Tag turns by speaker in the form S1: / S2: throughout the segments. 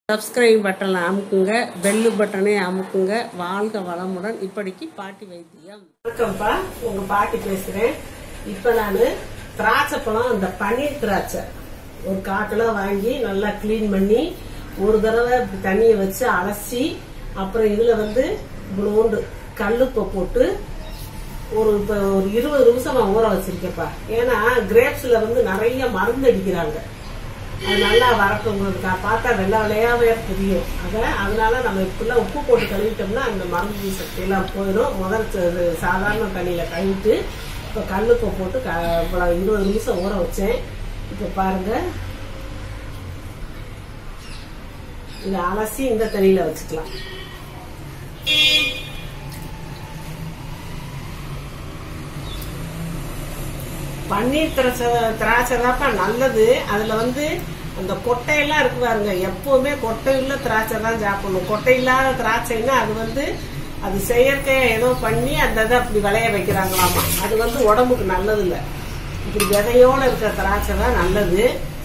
S1: subscribe பட்டனை அமுக்குங்க bell பட்டனை அமுக்குங்க வாழ்க வளமுடன் இப்படிக்கு பாட்டி வைத்தியம் வணக்கம்ப்பா உங்க பாட்டி பேசுறேன் இப்ப நானு திராட்சை பழம் இந்த பன்னீர் திராட்சை ஒரு கால் கிலோ வாங்கி நல்லா க்ளீன் பண்ணி ஒரு தடவை இப்படி தண்ணியை வச்சு அலசி அப்புறம் இதுல வந்து இவ்வளோண்டு கல்லுப்பை போட்டு ஒரு இப்ப ஒரு இருபது நிமிஷம் நான் ஊற வச்சிருக்கேன்ப்பா ஏன்னா கிரேப்ஸ்ல வந்து நிறைய மருந்து அடிக்கிறாங்க அது நல்லா வரட்டுங்கிறதுக்கா பார்த்தா வெள்ளை வெள்ளையாவே புரியும் அத அதனால நம்ம இப்படிலாம் உப்பு போட்டு கழுவிட்டோம்னா அந்த மருந்து சக்தி எல்லாம் போயிடும் முதல் ச- சாதாரண தண்ணியில கழுவிட்டு இப்போ கல்லுப்பை போட்டு க இவ்வளவு இருபது நிமிஷம் ஊற வச்சேன் இப்போ பாருங்க இதை அலசி இந்த தண்ணியில வச்சுக்கலாம் பன்னீர் திராட்சை திராட்சை தான்ப்பா நல்லது அதுல வந்து அந்த கொட்டையெல்லாம் இருக்கு பாருங்க எப்பவுமே கொட்டை உள்ள திராட்சை தான் சாப்பிடணும் கொட்டை இல்லாத திராட்சைன்னா அது வந்து அது செயற்கையா ஏதோ பண்ணி அந்த இதை அப்படி விளைய வைக்கிறாங்களாமா அது வந்து உடம்புக்கு நல்லது இல்ல இப்படி விதையோட இருக்கிற திராட்சை தான் நல்லது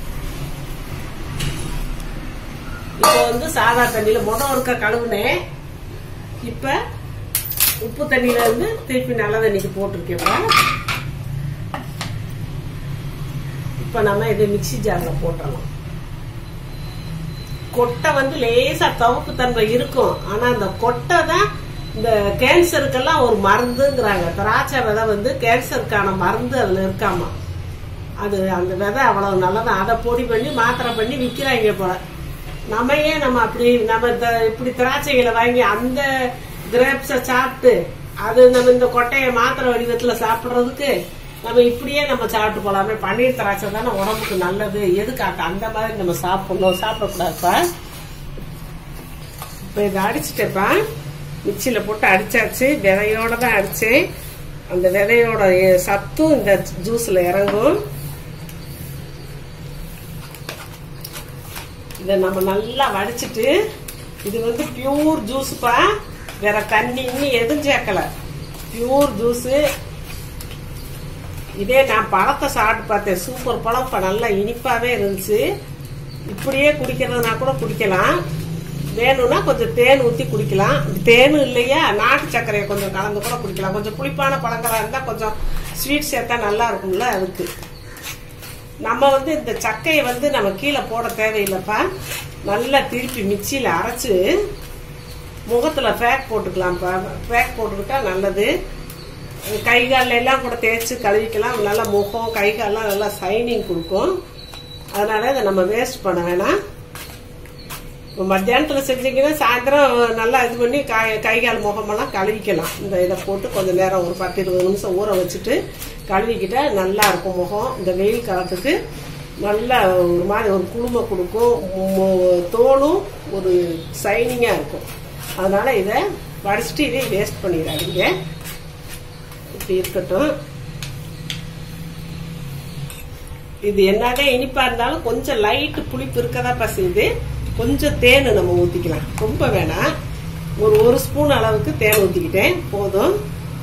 S1: இப்போ வந்து சாதா தண்ணியில முடம் இருக்க கழுவுனேன் இப்ப உப்பு தண்ணியில இருந்து திருப்பி நல்ல தண்ணிக்கு போட்டிருக்கேன்ப்பா இப்ப நம்ம இதை மிக்ஸி ஜார்ல போட்டுறலாம் கொட்டை வந்து லேசா தவப்பு தன்மை இருக்கும் ஆனா அந்த கொட்டை தான் இந்த கேன்சருக்கெல்லாம் ஒரு மருந்துங்கிறாங்க திராட்சை விதை வந்து கேன்சருக்கான மருந்து அதுல இருக்காமா அது அந்த விதை அவ்வளவு நல்லதான் அதை பொடி பண்ணி மாத்திரை பண்ணி விக்கிறாங்க போல நம்ம ஏன் நம்ம அப்படி நம்ம இந்த இப்படி திராட்சைகளை வாங்கி அந்த கிரேப்ஸ சாப்பிட்டு அது நம்ம இந்த கொட்டையை மாத்திரை வடிவத்துல சாப்பிடுறதுக்கு நம்ம இப்படியே நம்ம சாப்பிட்டு போலாமே பன்னீர் திராட்சை தானே உடம்புக்கு நல்லது எதுக்காக அந்த மாதிரி நம்ம சாப்பிடணும் சாப்பிடக்கூடாதுப்பா இப்ப இதை அடிச்சுட்டேப்பா மிக்சியில போட்டு அடிச்சாச்சு விதையோட தான் அடிச்சேன் அந்த விதையோட சத்தும் இந்த ஜூஸ்ல இறங்கும் இதை நம்ம நல்லா வடிச்சிட்டு இது வந்து பியூர் ஜூஸ்ப்பா வேற தண்ணி இன்னி எதுவும் சேர்க்கல பியூர் ஜூஸ் இதே நான் பழத்தை சாப்பிட்டு பார்த்தேன் சூப்பர் பழம் இப்ப நல்லா இனிப்பாவே இருந்துச்சு இப்படியே குடிக்கிறதுனா கூட குடிக்கலாம் வேணும்னா கொஞ்சம் தேன் ஊத்தி குடிக்கலாம் தேன் இல்லையா நாட்டு சர்க்கரையை கொஞ்சம் கலந்து கூட குடிக்கலாம் கொஞ்சம் புளிப்பான பழங்களா இருந்தா கொஞ்சம் ஸ்வீட் சேர்த்தா நல்லா இருக்கும்ல அதுக்கு நம்ம வந்து இந்த சக்கையை வந்து நம்ம கீழே போட தேவையில்லைப்பா நல்லா திருப்பி மிக்சியில அரைச்சு முகத்துல பேக் போட்டுக்கலாம்ப்பா பேக் போட்டுக்கிட்டா நல்லது கை கால்ல எல்லாம் கூட தேய்ச்சி கழுவிக்கலாம் நல்லா முகம் கை கால்லாம் நல்லா சைனிங் கொடுக்கும் அதனால இதை நம்ம வேஸ்ட் பண்ண வேணாம் இப்போ மத்தியானத்துல செஞ்சீங்கன்னா சாயந்தரம் நல்லா இது பண்ணி கை கை கால் முகமெல்லாம் கழுவிக்கலாம் இந்த இதை போட்டு கொஞ்சம் நேரம் ஒரு பத்து இருபது நிமிஷம் ஊற வச்சுட்டு கழுவிக்கிட்டா நல்லா இருக்கும் முகம் இந்த வெயில் காலத்துக்கு நல்லா ஒரு மாதிரி ஒரு குளுமை கொடுக்கும் மு- தோலும் ஒரு சைனிங்காக இருக்கும் அதனால இதை வடிச்சிட்டு இதை வேஸ்ட் பண்ணிடாதீங்க இப்படி இருக்கட்டும் இது என்னதான் இனிப்பா இருந்தாலும் கொஞ்சம் லைட் புளிப்பு இருக்கதா செய்யுது கொஞ்சம் தேன் நம்ம ஊத்திக்கலாம் ரொம்ப வேணாம் ஒரு ஒரு ஸ்பூன் அளவுக்கு தேன் ஊத்திக்கிட்டேன் போதும்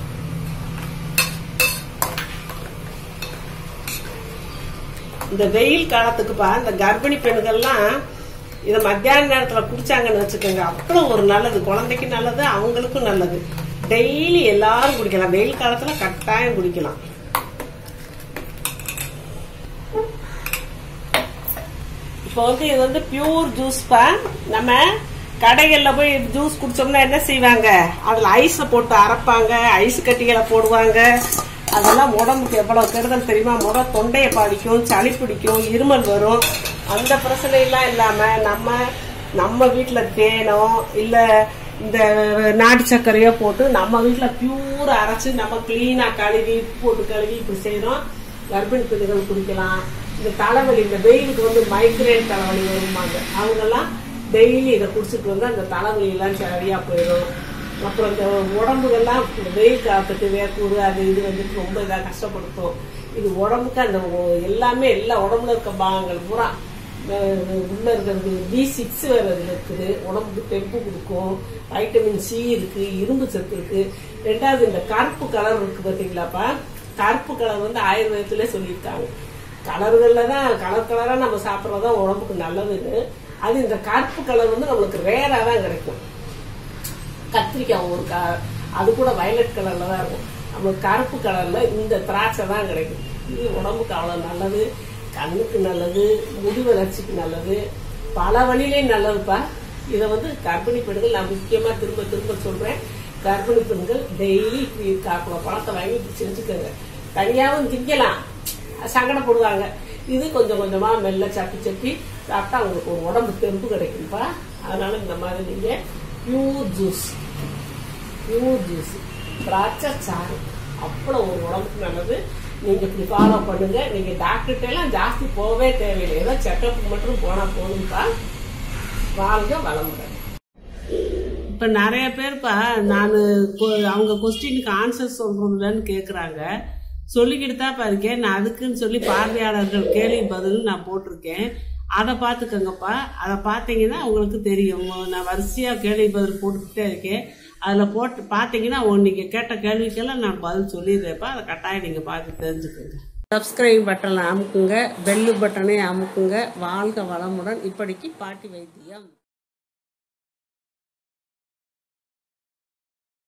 S1: இந்த வெயில் காலத்துக்குப்பா இந்த கர்ப்பிணி பெண்கள்லாம் இதை மத்தியான நேரத்துல குடிச்சாங்கன்னு வச்சுக்கோங்க அவ்வளவு ஒரு நல்லது குழந்தைக்கு நல்லது அவங்களுக்கும் நல்லது டெய்லி எல்லாரும் குடிக்கலாம் வெயில் காலத்துல கட்டாயம் குடிக்கலாம் இப்போ வந்து இது வந்து பியூர் ஜூஸ்ப்பா நம்ம கடைகள்ல போய் ஜூஸ் குடிச்சோம்னா என்ன செய்வாங்க அதுல ஐஸ போட்டு அரைப்பாங்க ஐஸ் கட்டிகளை போடுவாங்க அதெல்லாம் உடம்புக்கு எவ்வளவு கெடுதல் தெரியுமா முத தொண்டையை பாதிக்கும் சளி பிடிக்கும் இருமல் வரும் அந்த பிரச்சனை எல்லாம் இல்லாம நம்ம நம்ம வீட்டுல தேனோ இல்ல இந்த நாட்டு சர்க்கரையோ போட்டு நம்ம வீட்டுல பியூர் அரைச்சு நம்ம கிளீனா கழுவி உப்பு போட்டு கழுவி இப்படி செய்யறோம் கர்ப்பிணி பெண்கள் குடிக்கலாம் இந்த தலைவலி இந்த வெயிலுக்கு வந்து மைக்ரேன் தலைவலி வருவாங்க அவங்கெல்லாம் டெய்லி இதை குடிச்சிட்டு வந்து அந்த தலைவலி எல்லாம் சரியா போயிடும் அப்புறம் இந்த உடம்புகள்லாம் இந்த வெயில் காலத்துக்கு வேக்கூறு அது இது வந்துட்டு ரொம்ப இதாக கஷ்டப்படுத்தும் இது உடம்புக்கு அந்த ஒ- எல்லாமே எல்லா உடம்புல இருக்க பாகங்கள் பூரா அஹ் உள்ள இருக்கிறது பி சிக்ஸ் வேற இதுல இருக்குது உடம்புக்கு தெம்பு கொடுக்கும் வைட்டமின் சி இருக்கு இரும்பு சத்து இருக்கு ரெண்டாவது இந்த கருப்பு கலர் இருக்கு பாத்தீங்களாப்பா கருப்பு கலர் வந்து ஆயுர்வேதத்திலே சொல்லியிருக்காங்க கலர்கள்ல தான் கலர் கலரா நம்ம சாப்பிட்றதுதான் உடம்புக்கு நல்லதுன்னு அது இந்த கருப்பு கலர் வந்து நம்மளுக்கு ரேரா தான் கிடைக்கும் கத்திரிக்காய் ஒரு கா அது கூட வயலட் கலர்ல தான் இருக்கும் நம்மளுக்கு கருப்பு கலர்ல இந்த திராட்சை தான் கிடைக்கும் இது உடம்புக்கு அவ்வளவு நல்லது கண்ணுக்கு நல்லது முடி வளர்ச்சிக்கு நல்லது பல வழியிலையும் நல்லதுப்பா இதை வந்து கர்ப்பிணி பெண்கள் நான் முக்கியமா திரும்ப திரும்ப சொல்றேன் கர்ப்பிணி பெண்கள் டெய்லி காக்குல பழத்தை வாங்கி இப்படி செஞ்சுக்கோங்க தனியாவும் திங்கலாம் சங்கடப்படுவாங்க இது கொஞ்சம் கொஞ்சமா மெல்ல சப்பி சப்பி சாப்பிட்டா உங்களுக்கு ஒரு உடம்பு தெம்பு கிடைக்கும்ப்பா அதனால இந்த மாதிரி நீங்க பியூர் ஜூஸ் பியூர் ஜூஸ் திராட்சை சாறு அவ்வளோ ஒரு உடம்புக்கு நல்லது நீங்க இப்படி ஃபாலோ பண்ணுங்க நீங்க டாக்டர்கிட்ட எல்லாம் ஜாஸ்தி போகவே தேவையில்லை ஏதோ செக்கப் மட்டும் போனா போதும்ப்பா வாழ்க வளமுடன் இப்ப நிறைய பேர்ப்பா நான் அவங்க கொஸ்டினுக்கு ஆன்சர் சொல்றதுலன்னு கேக்குறாங்க சொல்லிக்கிட்டு தான் இருக்கேன் நான் அதுக்குன்னு சொல்லி பார்வையாளர்கள் கேள்வி பதில் நான் போட்டிருக்கேன் அதை பார்த்துக்கோங்கப்பா அதை பார்த்தீங்கன்னா உங்களுக்கு தெரியும் நான் வரிசையா கேள்வி பதில் போட்டுக்கிட்டே இருக்கேன் அதில் போட்டு பார்த்தீங்கன்னா நீங்க கேட்ட கேள்விக்கெல்லாம் நான் பதில் சொல்லிடுறேன்ப்பா அதை கட்டாயம் நீங்க பார்த்து தெரிஞ்சுக்கோங்க சப்ஸ்கிரைப் பட்டனை அமுக்குங்க பெல்லு பட்டனை அமுக்குங்க வாழ்க வளமுடன் இப்படிக்கு பாட்டி வைத்தியம்